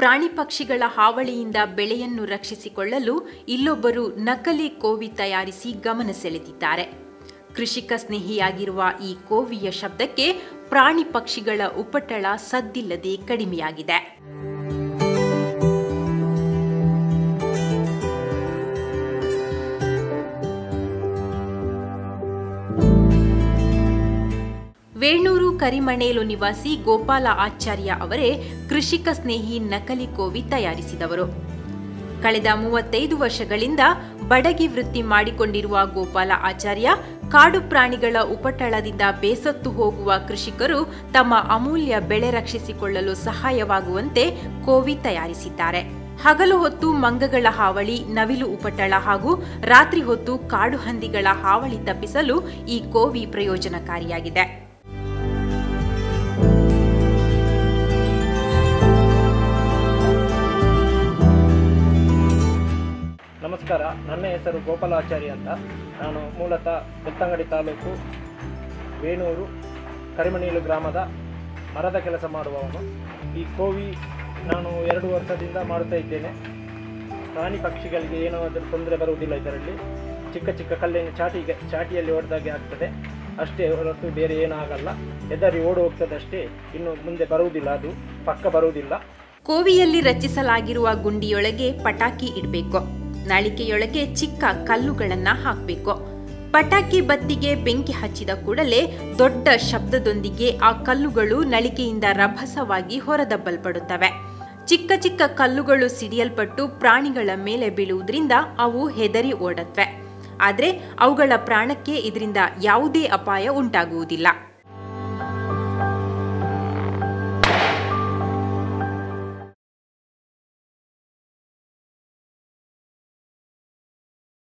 ಪ್ರಾಣಿ ಪಕ್ಷಿಗಳ ಹಾವಳಿಯಿಂದ ಬೆಳೆಯನ್ನು ರಕ್ಷಿಸಿಕೊಳ್ಳಲು ಇಲ್ಲೊಬ್ಬರು ನಕಲಿ ಕೋವಿ ತಯಾರಿಸಿ ಗಮನ ಸೆಳೆದಿದ್ದಾರೆ ಕೃಷಿಕ ಸ್ನೇಹಿಯಾಗಿರುವ ಈ ಕೋವಿಯ ಶಬ್ದಕ್ಕೆ ಪ್ರಾಣಿ ಪಕ್ಷಿಗಳ ಉಪಟಳ ಸದ್ದಿಲ್ಲದೆ ಕಡಿಮೆಯಾಗಿದೆ ವೇಣೂರು ಕರಿಮಣೇಲು ನಿವಾಸಿ ಗೋಪಾಲ ಆಚಾರ್ಯ ಅವರೇ ಕೃಷಿಕ ಸ್ನೇಹಿ ನಕಲಿ ಕೋವಿ ತಯಾರಿಸಿದವರು ಕಳೆದ ಮೂವತ್ತೈದು ವರ್ಷಗಳಿಂದ ಬಡಗಿ ವೃತ್ತಿ ಮಾಡಿಕೊಂಡಿರುವ ಗೋಪಾಲ ಆಚಾರ್ಯ ಕಾಡು ಪ್ರಾಣಿಗಳ ಉಪಟಳದಿಂದ ಬೇಸತ್ತು ಹೋಗುವ ಕೃಷಿಕರು ತಮ್ಮ ಅಮೂಲ್ಯ ಬೆಳೆ ರಕ್ಷಿಸಿಕೊಳ್ಳಲು ಸಹಾಯವಾಗುವಂತೆ ಕೋವಿ ತಯಾರಿಸಿದ್ದಾರೆ ಹಗಲು ಹೊತ್ತು ಮಂಗಗಳ ಹಾವಳಿ ನವಿಲು ಉಪಟಳ ಹಾಗೂ ರಾತ್ರಿ ಹೊತ್ತು ಕಾಡು ಹಂದಿಗಳ ಹಾವಳಿ ತಪ್ಪಿಸಲು ಈ ಕೋವಿ ಪ್ರಯೋಜನಕಾರಿಯಾಗಿದೆ ನಮಸ್ಕಾರ ನನ್ನ ಹೆಸರು ಗೋಪಾಲಾಚಾರಿ ಅಂತ ನಾನು ಮೂಲತಃ ಬೆತ್ತಂಗಡಿ ತಾಲೂಕು ವೇಣೂರು ಕರಿಮಣೀಲು ಗ್ರಾಮದ ಮರದ ಕೆಲಸ ಮಾಡುವವನು ಈ ಕೋವಿ ನಾನು ಎರಡು ವರ್ಷದಿಂದ ಮಾಡುತ್ತಾ ಇದ್ದೇನೆ ಪ್ರಾಣಿ ಪಕ್ಷಿಗಳಿಗೆ ಏನಾದರೂ ತೊಂದರೆ ಬರುವುದಿಲ್ಲ ಇದರಲ್ಲಿ ಚಿಕ್ಕ ಚಿಕ್ಕ ಕಲ್ಲಿನ ಚಾಟಿಗೆ ಚಾಟಿಯಲ್ಲಿ ಹೊಡೆದಾಗೆ ಆಗ್ತದೆ ಅಷ್ಟೇ ಹೊರತು ಬೇರೆ ಏನೂ ಆಗಲ್ಲ ಹೆದರಿ ಓಡಿ ಹೋಗ್ತದೆ ಅಷ್ಟೇ ಇನ್ನು ಮುಂದೆ ಬರುವುದಿಲ್ಲ ಅದು ಪಕ್ಕ ಬರುವುದಿಲ್ಲ ಕೋವಿಯಲ್ಲಿ ರಚಿಸಲಾಗಿರುವ ಗುಂಡಿಯೊಳಗೆ ಪಟಾಕಿ ಇಡಬೇಕು ನಳಿಕೆಯೊಳಗೆ ಚಿಕ್ಕ ಕಲ್ಲುಗಳನ್ನ ಹಾಕಬೇಕು ಪಟಾಕಿ ಬತ್ತಿಗೆ ಬೆಂಕಿ ಹಚ್ಚಿದ ಕೂಡಲೇ ದೊಡ್ಡ ಶಬ್ದದೊಂದಿಗೆ ಆ ಕಲ್ಲುಗಳು ನಳಿಕೆಯಿಂದ ರಭಸವಾಗಿ ಹೊರದಬ್ಬಲ್ಪಡುತ್ತವೆ ಚಿಕ್ಕ ಚಿಕ್ಕ ಕಲ್ಲುಗಳು ಸಿಡಿಯಲ್ಪಟ್ಟು ಪ್ರಾಣಿಗಳ ಮೇಲೆ ಬೀಳುವುದರಿಂದ ಅವು ಹೆದರಿ ಓಡತ್ವೆ ಆದರೆ ಅವುಗಳ ಪ್ರಾಣಕ್ಕೆ ಇದರಿಂದ ಯಾವುದೇ ಅಪಾಯ ಉಂಟಾಗುವುದಿಲ್ಲ